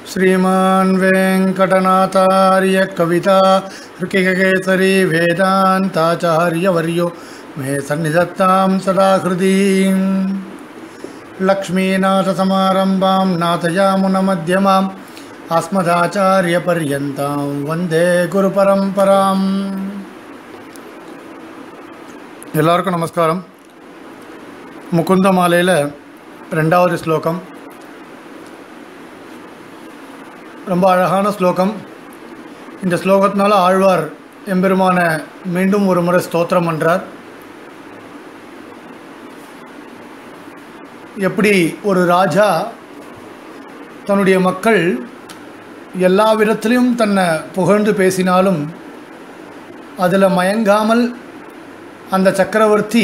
श्रीमान् वेङ्कटनाथार्य कविता ऋकिकेसरी वेदान्ताचार्यवर्यो मे सन्निधत्तां सदा हृदीं लक्ष्मीनाथसमारम्भां नाथयामुनमध्यमाम् अस्मदाचार्यपर्यन्तां वन्दे गुरुपरम्पराम् எல்லாருக்கும் நமஸ்காரம் முகுந்த மாலையில் ரெண்டாவது ஸ்லோகம் ரொம்ப அழகான ஸ்லோகம் இந்த ஸ்லோகத்தினால ஆழ்வார் எம்பெருமான மீண்டும் ஒரு முறை ஸ்தோத்திரம் பண்ணுறார் எப்படி ஒரு ராஜா தன்னுடைய மக்கள் எல்லா விதத்திலையும் தன்னை புகழ்ந்து பேசினாலும் அதில் மயங்காமல் அந்த சக்கரவர்த்தி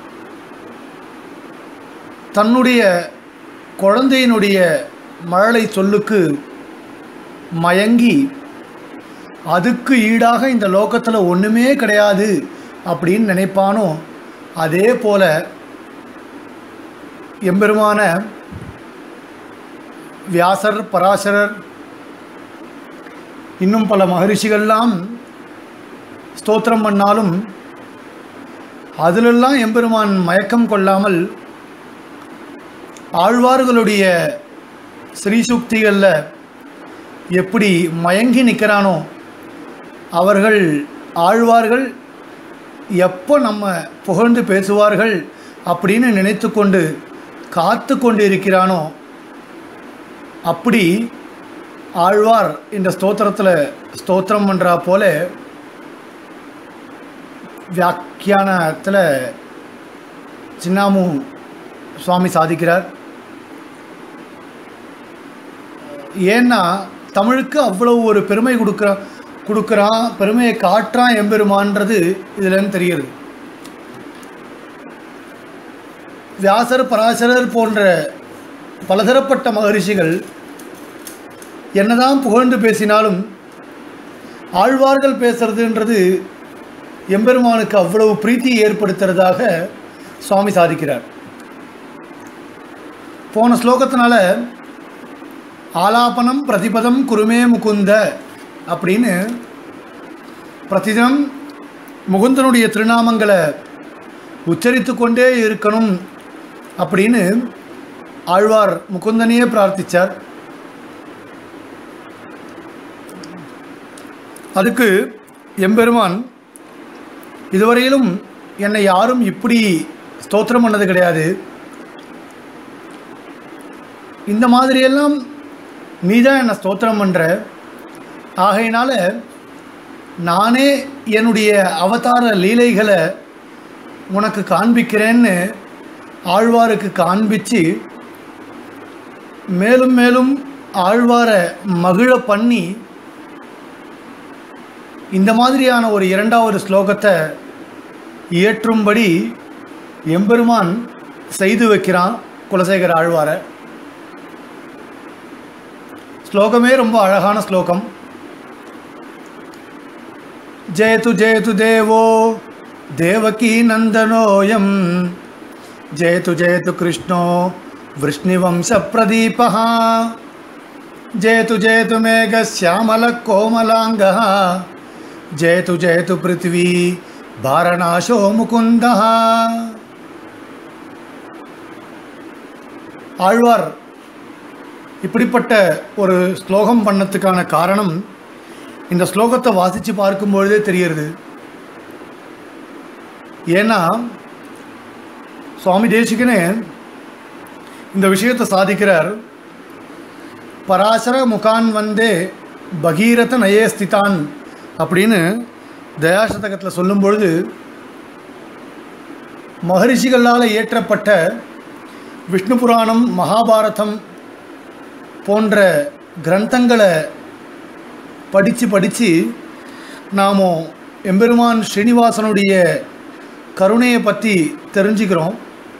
தன்னுடைய குழந்தையினுடைய மழலை சொல்லுக்கு மயங்கி அதுக்கு ஈடாக இந்த லோகத்தில் ஒன்றுமே கிடையாது அப்படின்னு நினைப்பானோ அதே போல எம்பெருமான வியாசர் பராசரர் இன்னும் பல மகரிஷிகள்லாம் ஸ்தோத்திரம் பண்ணாலும் அதிலெல்லாம் எம்பெருமான் மயக்கம் கொள்ளாமல் ஆழ்வார்களுடைய ஸ்ரீசுக்திகளில் எப்படி மயங்கி நிற்கிறானோ அவர்கள் ஆழ்வார்கள் எப்போ நம்ம புகழ்ந்து பேசுவார்கள் அப்படின்னு நினைத்து கொண்டு காத்து கொண்டு இருக்கிறானோ அப்படி ஆழ்வார் இந்த ஸ்தோத்திரத்தில் ஸ்தோத்திரம் பண்ணுறா போல வியாக்கியானத்தில் சின்னாமு சுவாமி சாதிக்கிறார் ஏன்னா தமிழுக்கு அவ்வளவு ஒரு பெருமை கொடுக்குற கொடுக்குறான் பெருமையை காட்டுறான் எம்பெருமான்றது இதுலன்னு தெரியுது வியாசர் பராசரர் போன்ற பலதரப்பட்ட மகரிஷிகள் என்னதான் புகழ்ந்து பேசினாலும் ஆழ்வார்கள் பேசுறதுன்றது எம்பெருமானுக்கு அவ்வளவு பிரீத்தியை ஏற்படுத்துறதாக சுவாமி சாதிக்கிறார் போன ஸ்லோகத்தினால ஆலாபனம் பிரதிபதம் குருமே முகுந்த அப்படின்னு பிரதிதினம் முகுந்தனுடைய திருநாமங்களை உச்சரித்து கொண்டே இருக்கணும் அப்படின்னு ஆழ்வார் முகுந்தனையே பிரார்த்தித்தார் அதுக்கு எம்பெருமான் இதுவரையிலும் என்னை யாரும் இப்படி ஸ்தோத்திரம் பண்ணது கிடையாது இந்த மாதிரியெல்லாம் நீ தான் என்னை ஸ்தோத்திரம் பண்ணுற ஆகையினால நானே என்னுடைய அவதார லீலைகளை உனக்கு காண்பிக்கிறேன்னு ஆழ்வாருக்கு காண்பிச்சு மேலும் மேலும் ஆழ்வாரை மகிழ பண்ணி இந்த மாதிரியான ஒரு இரண்டாவது ஸ்லோகத்தை இயற்றும்படி எம்பெருமான் செய்து வைக்கிறான் குலசேகர ஆழ்வாரை ஸ்லோகமே ரொம்ப அழகான ஸ்லோகம் ஜெயது ஜெயது தேவோ தேவகி நந்தனோயம் ஜெயது ஜெயது கிருஷ்ணோ விஷ்ணுவம்ச பிரதீப ஜெயது ஜெயது மேக சியாமல கோமலாங்க ஜெயது ஜெயது பிருத்வி பாரணாசோ முகுந்த ஆழ்வார் இப்படிப்பட்ட ஒரு ஸ்லோகம் பண்ணத்துக்கான காரணம் இந்த ஸ்லோகத்தை வாசித்து பார்க்கும்பொழுதே தெரிகிறது ஏன்னா சுவாமி தேசிகனே இந்த விஷயத்தை சாதிக்கிறார் பராசர முகான் வந்தே பகீரத நயே ஸ்திதான் அப்படின்னு தயாசதகத்தில் சொல்லும் பொழுது மகரிஷிகளால் இயற்றப்பட்ட விஷ்ணு புராணம் மகாபாரதம் போன்ற கிரந்தங்களை படித்து படித்து நாம் எம்பெருமான் ஸ்ரீனிவாசனுடைய கருணையை பற்றி தெரிஞ்சுக்கிறோம்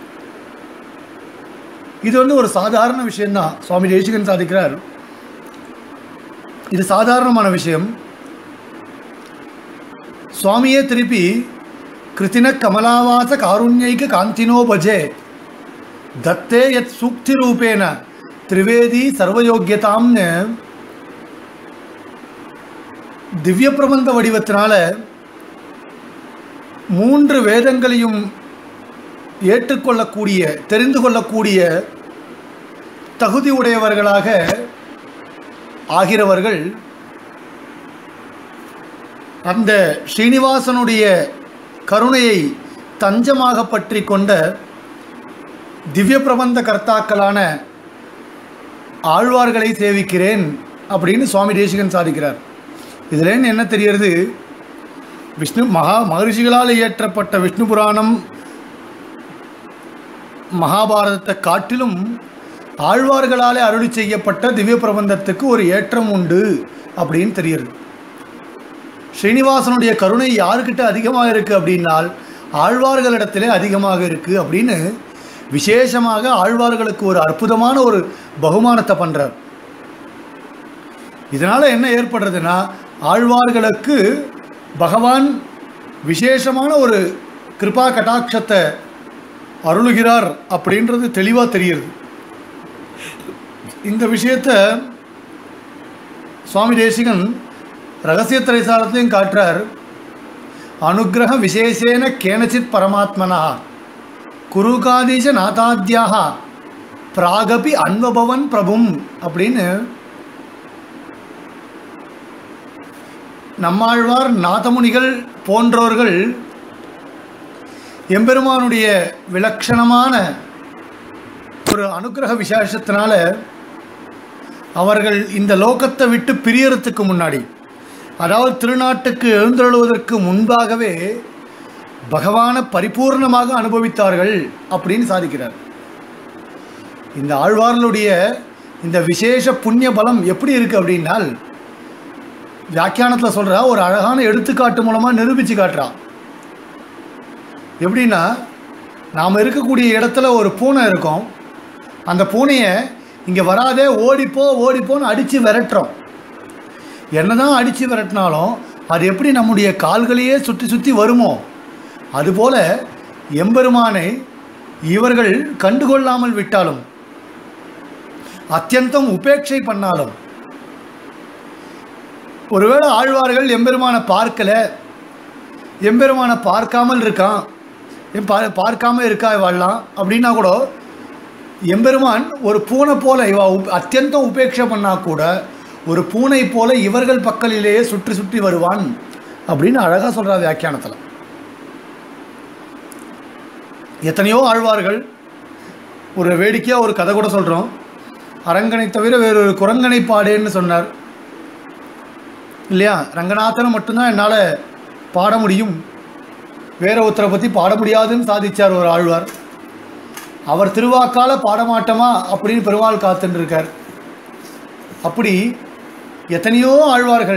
இது வந்து ஒரு சாதாரண விஷயந்தான் சுவாமி தேசிகன் சாதிக்கிறார் இது சாதாரணமான விஷயம் சுவாமியே திருப்பி கிருத்தின கமலாவாச காருண்யைக காந்தினோ பஜே தத்தே யத் சூக்தி ரூபேன திரிவேதி சர்வயோக்கியதாம்னு திவ்ய பிரபந்த வடிவத்தினால மூன்று வேதங்களையும் ஏற்றுக்கொள்ளக்கூடிய தெரிந்து கொள்ளக்கூடிய தகுதி உடையவர்களாக ஆகிறவர்கள் அந்த ஸ்ரீனிவாசனுடைய கருணையை தஞ்சமாக பற்றி கொண்ட திவ்ய பிரபந்த கர்த்தாக்களான ஆழ்வார்களை சேவிக்கிறேன் அப்படின்னு சுவாமி தேசிகன் சாதிக்கிறார் இதுலேருந்து என்ன தெரியறது விஷ்ணு மகா மகரிஷிகளால் இயற்றப்பட்ட விஷ்ணு புராணம் மகாபாரதத்தை காட்டிலும் ஆழ்வார்களாலே அருளி செய்யப்பட்ட திவ்ய பிரபந்தத்துக்கு ஒரு ஏற்றம் உண்டு அப்படின்னு தெரியுது ஸ்ரீனிவாசனுடைய கருணை யாருக்கிட்ட அதிகமாக இருக்குது அப்படின்னால் ஆழ்வார்களிடத்திலே அதிகமாக இருக்குது அப்படின்னு விசேஷமாக ஆழ்வார்களுக்கு ஒரு அற்புதமான ஒரு பகுமானத்தை பண்ணுறார் இதனால் என்ன ஏற்படுறதுன்னா ஆழ்வார்களுக்கு பகவான் விசேஷமான ஒரு கிருபா கட்டாட்சத்தை அருளுகிறார் அப்படின்றது தெளிவாக தெரியுது இந்த விஷயத்தை சுவாமி தேசிகன் ரகசிய திரைசாரத்தையும் காட்டுறார் அனுகிரக விசேஷேன கேனச்சித் பரமாத்மனா குருகாதீச நாதாத்யாக பிராகபி அன்வபவன் பிரபும் அப்படின்னு நம்மாழ்வார் நாதமுனிகள் போன்றோர்கள் எம்பெருமானுடைய விலட்சணமான ஒரு அனுகிரக விசேஷத்தினால அவர்கள் இந்த லோகத்தை விட்டு பிரியறதுக்கு முன்னாடி அதாவது திருநாட்டுக்கு எழுந்தருளுவதற்கு முன்பாகவே பகவானை பரிபூர்ணமாக அனுபவித்தார்கள் அப்படின்னு சாதிக்கிறார் இந்த ஆழ்வார்களுடைய இந்த விசேஷ புண்ணிய பலம் எப்படி இருக்குது அப்படின்னால் வியாக்கியானத்தில் சொல்கிறா ஒரு அழகான எடுத்துக்காட்டு மூலமாக நிரூபித்து காட்டுறா எப்படின்னா நாம் இருக்கக்கூடிய இடத்துல ஒரு பூனை இருக்கும் அந்த பூனையை இங்கே வராதே ஓடிப்போ ஓடிப்போன்னு அடித்து விரட்டுறோம் என்னதான் அடித்து விரட்டினாலும் அது எப்படி நம்முடைய கால்களையே சுற்றி சுற்றி வருமோ அதுபோல எம்பெருமானை இவர்கள் கண்டுகொள்ளாமல் விட்டாலும் அத்தியந்தம் உபேட்சை பண்ணாலும் ஒருவேளை ஆழ்வார்கள் எம்பெருமானை பார்க்கல எம்பெருமானை பார்க்காமல் இருக்கான் எம் பா பார்க்காம இருக்கா வாழலாம் அப்படின்னா கூட எம்பெருமான் ஒரு பூனை போல இவ உப்- அத்தியந்தம் உபேட்சை பண்ணா கூட ஒரு பூனை போல இவர்கள் பக்கலிலேயே சுற்றி சுற்றி வருவான் அப்படின்னு அழகாக சொல்கிறா வியாக்கியானத்தில் எத்தனையோ ஆழ்வார்கள் ஒரு வேடிக்கையாக ஒரு கதை கூட சொல்கிறோம் அரங்கனை தவிர வேறொரு குரங்கனை பாடேன்னு சொன்னார் இல்லையா ரங்கநாதனை மட்டும்தான் என்னால் பாட முடியும் வேற ஒருத்தரை பற்றி பாட முடியாதுன்னு சாதிச்சார் ஒரு ஆழ்வார் அவர் திருவாக்கால பாடமாட்டோமா அப்படின்னு பெருமாள் காத்துன்னு இருக்கார் அப்படி எத்தனையோ ஆழ்வார்கள்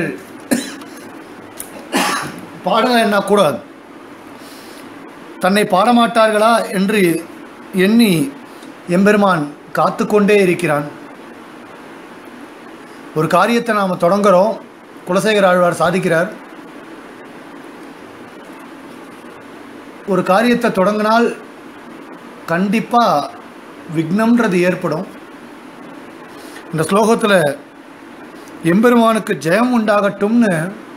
பாடலைன்னா கூட தன்னை பாடமாட்டார்களா என்று எண்ணி எம்பெருமான் காத்து கொண்டே இருக்கிறான் ஒரு காரியத்தை நாம் தொடங்குறோம் குலசேகர ஆழ்வார் சாதிக்கிறார் ஒரு காரியத்தை தொடங்கினால் கண்டிப்பாக விக்னம்ன்றது ஏற்படும் இந்த ஸ்லோகத்தில் எம்பெருமானுக்கு ஜெயம் உண்டாகட்டும்னு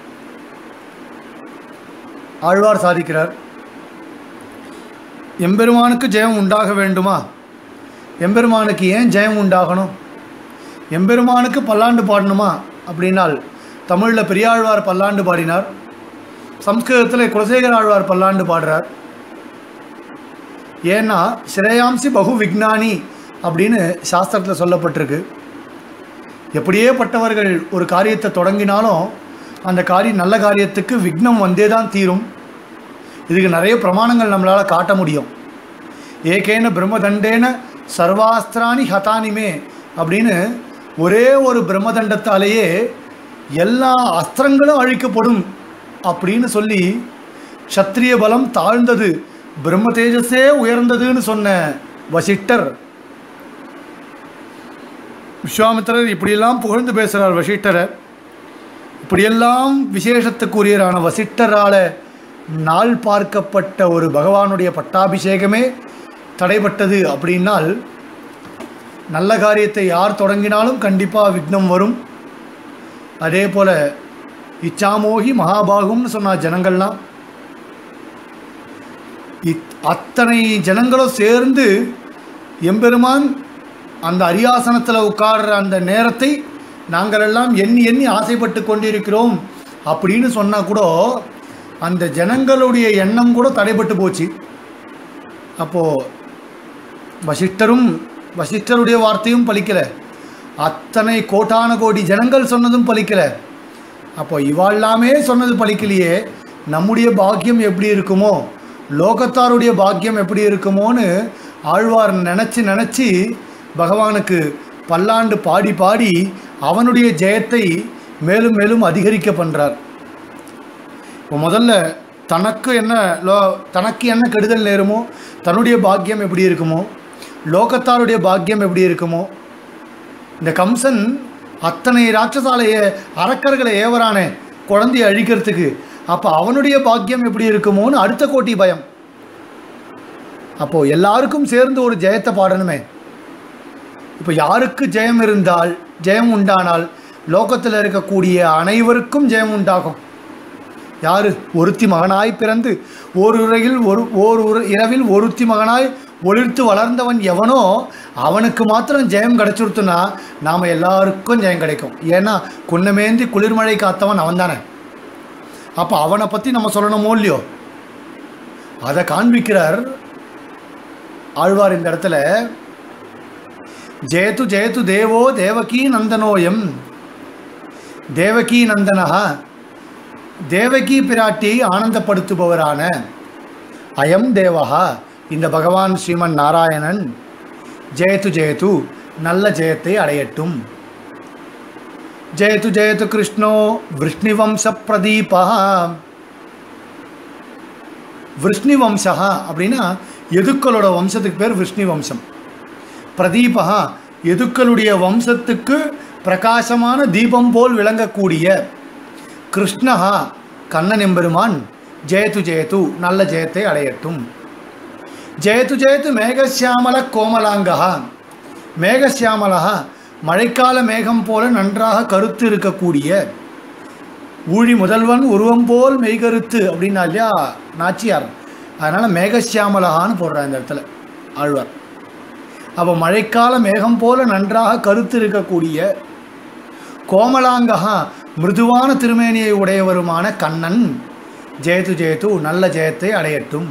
ஆழ்வார் சாதிக்கிறார் எம்பெருமானுக்கு ஜெயம் உண்டாக வேண்டுமா எம்பெருமானுக்கு ஏன் ஜெயம் உண்டாகணும் எம்பெருமானுக்கு பல்லாண்டு பாடணுமா அப்படின்னால் தமிழில் பெரியாழ்வார் பல்லாண்டு பாடினார் சம்ஸ்கிருதத்தில் குலசேகர ஆழ்வார் பல்லாண்டு பாடுறார் ஏன்னா ஸ்ரேயாம்சி பகு விக்னானி அப்படின்னு சாஸ்திரத்தில் சொல்லப்பட்டிருக்கு எப்படியே பட்டவர்கள் ஒரு காரியத்தை தொடங்கினாலும் அந்த காரியம் நல்ல காரியத்துக்கு விக்னம் வந்தே தான் தீரும் இதுக்கு நிறைய பிரமாணங்கள் நம்மளால் காட்ட முடியும் ஏகேன பிரம்மதண்டேன சர்வாஸ்திராணி ஹதானிமே அப்படின்னு ஒரே ஒரு பிரம்மதண்டத்தாலேயே எல்லா அஸ்திரங்களும் அழிக்கப்படும் அப்படின்னு சொல்லி சத்திரிய பலம் தாழ்ந்தது பிரம்ம தேஜஸே உயர்ந்ததுன்னு சொன்ன வசிட்டர் விஸ்வாமித்திரர் இப்படியெல்லாம் புகழ்ந்து பேசுகிறார் வசிட்டரை இப்படியெல்லாம் விசேஷத்துக்குரியரான வசிட்டரால் நாள் பார்க்கப்பட்ட ஒரு பகவானுடைய பட்டாபிஷேகமே தடைப்பட்டது அப்படின்னால் நல்ல காரியத்தை யார் தொடங்கினாலும் கண்டிப்பாக விக்னம் வரும் அதே போல் இச்சாமோகி மகாபாகும்னு சொன்னா ஜனங்கள்லாம் இத்- அத்தனை ஜனங்களும் சேர்ந்து எம்பெருமான் அந்த அரியாசனத்தில் உட்கார்ற அந்த நேரத்தை நாங்கள் எல்லாம் எண்ணி எண்ணி ஆசைப்பட்டு கொண்டிருக்கிறோம் அப்படின்னு சொன்னால் கூட அந்த ஜனங்களுடைய எண்ணம் கூட தடைப்பட்டு போச்சு அப்போது வசிஷ்டரும் வசிஷ்டருடைய வார்த்தையும் பலிக்கலை அத்தனை கோட்டான கோடி ஜனங்கள் சொன்னதும் பலிக்கலை அப்போ இவாழ்லாமே சொன்னது பலிக்கலையே நம்முடைய பாக்கியம் எப்படி இருக்குமோ லோகத்தாருடைய பாக்கியம் எப்படி இருக்குமோன்னு ஆழ்வார் நினச்சி நினச்சி பகவானுக்கு பல்லாண்டு பாடி பாடி அவனுடைய ஜெயத்தை மேலும் மேலும் அதிகரிக்க பண்ணுறார் இப்போ முதல்ல தனக்கு என்ன லோ தனக்கு என்ன கெடுதல் நேருமோ தன்னுடைய பாக்கியம் எப்படி இருக்குமோ லோகத்தாருடைய பாக்கியம் எப்படி இருக்குமோ இந்த கம்சன் அத்தனை ராட்சசாலைய அரக்கர்களை ஏவரானே குழந்தைய அழிக்கிறதுக்கு அப்போ அவனுடைய பாக்கியம் எப்படி இருக்குமோன்னு அடுத்த கோட்டி பயம் அப்போது எல்லாருக்கும் சேர்ந்து ஒரு ஜெயத்தை பாடணுமே இப்போ யாருக்கு ஜெயம் இருந்தால் ஜெயம் உண்டானால் லோகத்தில் இருக்கக்கூடிய அனைவருக்கும் ஜெயம் உண்டாகும் யாரு ஒருத்தி மகனாய் பிறந்து ஓர் உரையில் ஒரு ஓர் உர இரவில் ஒருத்தி மகனாய் ஒளிர்த்து வளர்ந்தவன் எவனோ அவனுக்கு மாத்திரம் ஜெயம் கிடைச்சிருத்துனா நாம் எல்லாருக்கும் ஜெயம் கிடைக்கும் ஏன்னா குன்னமேந்தி குளிர்மழை காத்தவன் அவன் தானே அப்போ அவனை பற்றி நம்ம சொல்லணுமோ இல்லையோ அதை காண்பிக்கிறார் ஆழ்வார் இந்த இடத்துல ஜெயத்து ஜெயத்து தேவோ தேவகி நந்தனோயம் தேவகி நந்தனஹா தேவகி பிராட்டியை ஆனந்தப்படுத்துபவரான அயம் தேவஹா இந்த பகவான் ஸ்ரீமன் நாராயணன் ஜெயத்து ஜெயத்து நல்ல ஜெயத்தை அடையட்டும் ஜெயத்து ஜெயத்து கிருஷ்ணோ விஷ்ணிவம்ச பிரதீபா விஷ்ணி வம்சா அப்படின்னா எதுக்களோட வம்சத்துக்கு பேர் விஷ்ணி வம்சம் பிரதீபா எதுக்களுடைய வம்சத்துக்கு பிரகாசமான தீபம் போல் விளங்கக்கூடிய கிருஷ்ணஹா கண்ணன் எம்பெருமான் ஜெயத்து ஜெயத்து நல்ல ஜெயத்தை அடையட்டும் ஜெயத்து ஜெயத்து மேகசியாமல கோமலாங்கா மேகசியாமலா மழைக்கால மேகம் போல நன்றாக கருத்து இருக்கக்கூடிய ஊழி முதல்வன் உருவம் போல் மெய்கருத்து அப்படின்னா இல்லையா நாச்சியார் அதனால் மேகசியாமலகான்னு போடுறார் இந்த இடத்துல ஆழ்வார் அப்போ மழைக்கால மேகம் போல நன்றாக கருத்து இருக்கக்கூடிய கோமலாங்ககா மிருதுவான திருமேனியை உடையவருமான கண்ணன் ஜெயத்து ஜெயத்து நல்ல ஜெயத்தை அடையட்டும்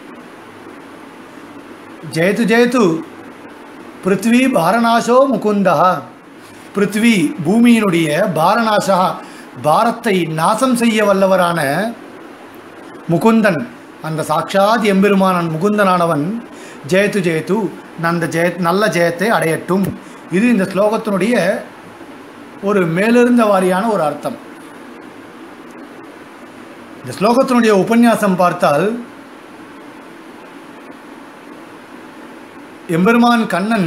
ஜெயத்து ஜெயத்து பிருத்வி பாரநாசோ முகுந்தா பிருத்வி பூமியினுடைய பாரநாசா பாரத்தை நாசம் செய்ய வல்லவரான முகுந்தன் அந்த சாட்சாத் எம்பெருமானன் முகுந்தனானவன் ஜெயத்து ஜெயத்து நந்த ஜெய நல்ல ஜெயத்தை அடையட்டும் இது இந்த ஸ்லோகத்தினுடைய ஒரு மேலிருந்த வாரியான ஒரு அர்த்தம் இந்த ஸ்லோகத்தினுடைய உபன்யாசம் பார்த்தால் எம்பெருமான் கண்ணன்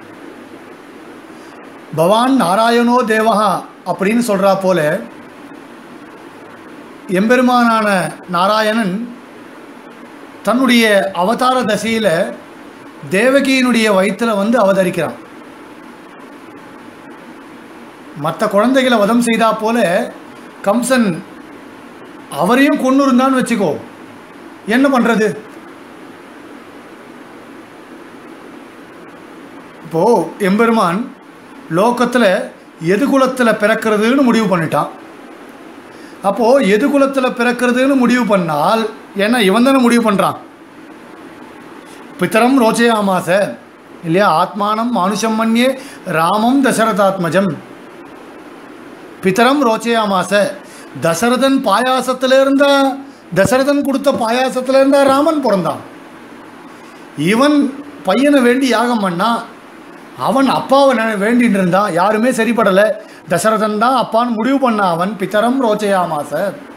பவான் நாராயணோ தேவஹா அப்படின்னு சொல்கிறா போல எம்பெருமானான நாராயணன் தன்னுடைய அவதார தசையில் தேவகியினுடைய வயிற்றில் வந்து அவதரிக்கிறான் மற்ற குழந்தைகளை வதம் செய்தா போல கம்சன் அவரையும் கொண்டு இருந்தான்னு வச்சுக்கோ என்ன பண்ணுறது இப்போது எம்பெருமான் லோகத்தில் எது குலத்தில் பிறக்கிறதுன்னு முடிவு பண்ணிட்டான் அப்போது எது குலத்தில் பிறக்கிறதுன்னு முடிவு பண்ணால் ஏன்னா இவன் தானே முடிவு பண்ணுறான் பித்தரம் ரோச்சயாமாச இல்லையா ஆத்மானம் மானுஷம் மன்யே ராமம் தசரதாத்மஜம் பித்தரம் ரோச்சயாமாச தசரதன் பாயாசத்தில் இருந்தா தசரதன் கொடுத்த பாயாசத்தில் இருந்தா ராமன் பிறந்தான் இவன் பையனை வேண்டி யாகம் பண்ணா அவன் அப்பாவை நெ- வேண்டிட்டு இருந்தான் யாருமே சரிப்படலை தசரதன் தான் அப்பான்னு முடிவு பண்ண அவன் பித்தரம் ரோச்சயாமாச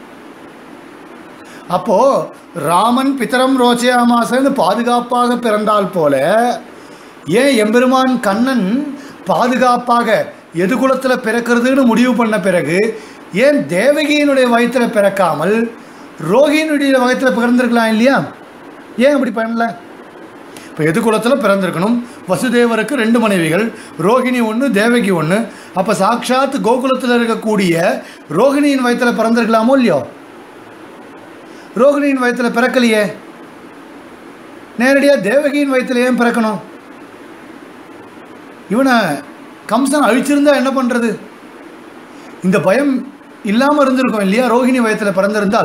அப்போ ராமன் பித்தரம் ரோச்சயாமாசன்னு பாதுகாப்பாக பிறந்தால் போல ஏன் எம்பெருமான் கண்ணன் பாதுகாப்பாக எது குலத்தில் பிறக்கிறதுன்னு முடிவு பண்ண பிறகு ஏன் தேவகியினுடைய வயிற்றில் பிறக்காமல் ரோகியினுடைய வயிற்றில் பிறந்திருக்கலாம் இல்லையா ஏன் அப்படி பண்ணல இப்போ எது குலத்தில் பிறந்திருக்கணும் வசுதேவருக்கு ரெண்டு மனைவிகள் ரோகிணி ஒன்று தேவகி ஒன்று அப்போ சாக்ஷாத் கோகுலத்தில் இருக்கக்கூடிய ரோகிணியின் வயத்தில் பிறந்திருக்கலாமோ இல்லையோ ரோகிணியின் வயத்தில் பிறக்கலையே நேரடியாக தேவகியின் வயத்தில் ஏன் பிறக்கணும் இவனை கம்சன் அழிச்சிருந்தா என்ன பண்ணுறது இந்த பயம் இல்லாமல் இருந்திருக்கும் இல்லையா ரோஹிணி வயத்தில் பிறந்திருந்தால்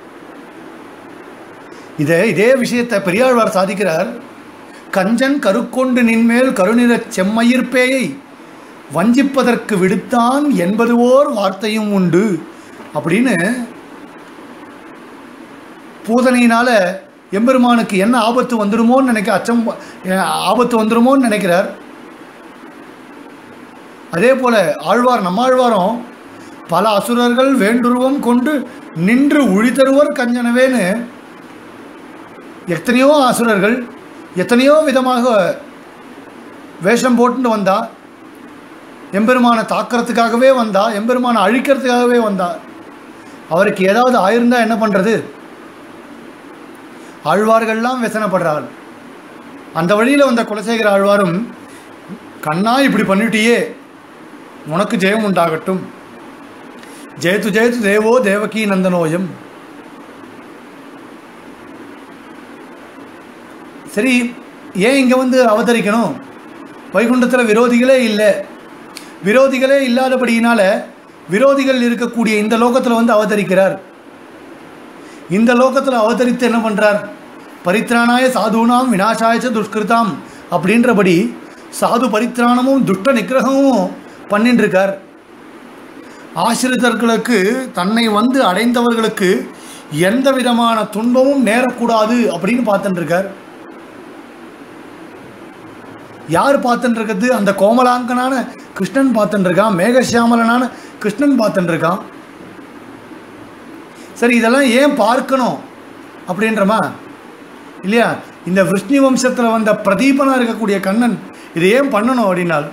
இதே இதே விஷயத்தை பெரியாழ்வார் சாதிக்கிறார் கஞ்சன் கருக்கொண்டு நின்மேல் கருநிறச் செம்மயிர்பேயை வஞ்சிப்பதற்கு விடுத்தான் என்பது ஓர் வார்த்தையும் உண்டு அப்படின்னு பூதனையினால எம்பெருமானுக்கு என்ன ஆபத்து வந்துடுமோன்னு நினைக்க அச்சம் ஆபத்து வந்துடுமோன்னு நினைக்கிறார் அதே போல ஆழ்வார் நம்மாழ்வாரும் பல அசுரர்கள் வேண்டுருவம் கொண்டு நின்று உழித்தருவர் கஞ்சனவேன்னு எத்தனையோ அசுரர்கள் எத்தனையோ விதமாக வேஷம் போட்டுட்டு வந்தா எம்பெருமானை தாக்கிறதுக்காகவே வந்தா எம்பெருமானை அழிக்கிறதுக்காகவே வந்தா அவருக்கு ஏதாவது ஆயிருந்தா என்ன பண்ணுறது ஆழ்வார்கள்லாம் व्यசனப்படுறாள் அந்த வழியில் வந்த குலசேகர ஆழ்வாரும் கண்ணா இப்படி பண்ணிட்டியே உனக்கு ஜெயம் உண்டாகட்டும் ஜெயத்து ஜெயத்து தேவோ தேவகி நந்தனோயம் சரி ஏன் இங்கே வந்து அவதரிக்கணும் வைகுண்டத்தில் விரோதிகளே இல்லை விரோதிகளே இல்லாதபடியினால விரோதிகள் இருக்கக்கூடிய இந்த லோகத்தில் வந்து அவதரிக்கிறார் இந்த லோகத்தில் அவதரித்து என்ன பண்ணுறார் பரித்ராணாய சாதுனாம் விநாசாயச்ச துஷ்கிருதாம் அப்படின்றபடி சாது பரித்ராணமும் துஷ்ட நிக்கிரகமும் பண்ணின்னு இருக்கார் ஆசிரிதர்களுக்கு தன்னை வந்து அடைந்தவர்களுக்கு எந்த விதமான துன்பமும் நேரக்கூடாது அப்படின்னு பார்த்துட்டு இருக்கார் யார் பார்த்துட்டு இருக்கிறது அந்த கோமலாங்கனான கிருஷ்ணன் பார்த்துட்டு இருக்கான் மேகசியாமலனான கிருஷ்ணன் பார்த்துட்டு இருக்கான் சரி இதெல்லாம் ஏன் பார்க்கணும் அப்படின்றமா இல்லையா இந்த விஷ்ணு வம்சத்தில் வந்த பிரதீபனாக இருக்கக்கூடிய கண்ணன் இதை ஏன் பண்ணணும் அப்படின்னால்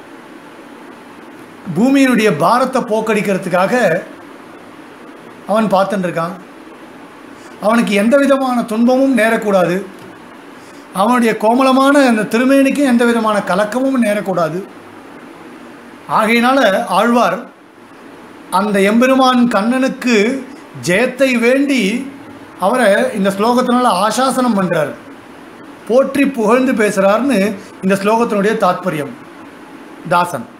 பூமியினுடைய பாரத்தை போக்கடிக்கிறதுக்காக அவன் பார்த்துட்டு இருக்கான் அவனுக்கு எந்த விதமான துன்பமும் நேரக்கூடாது அவனுடைய கோமலமான அந்த திருமேனிக்கு எந்த விதமான கலக்கமும் நேரக்கூடாது ஆகையினால ஆழ்வார் அந்த எம்பெருமான் கண்ணனுக்கு ஜெயத்தை வேண்டி அவரை இந்த ஸ்லோகத்தினால ஆசாசனம் பண்ணுறார் போற்றி புகழ்ந்து பேசுகிறார்னு இந்த ஸ்லோகத்தினுடைய தாத்பரியம் தாசன்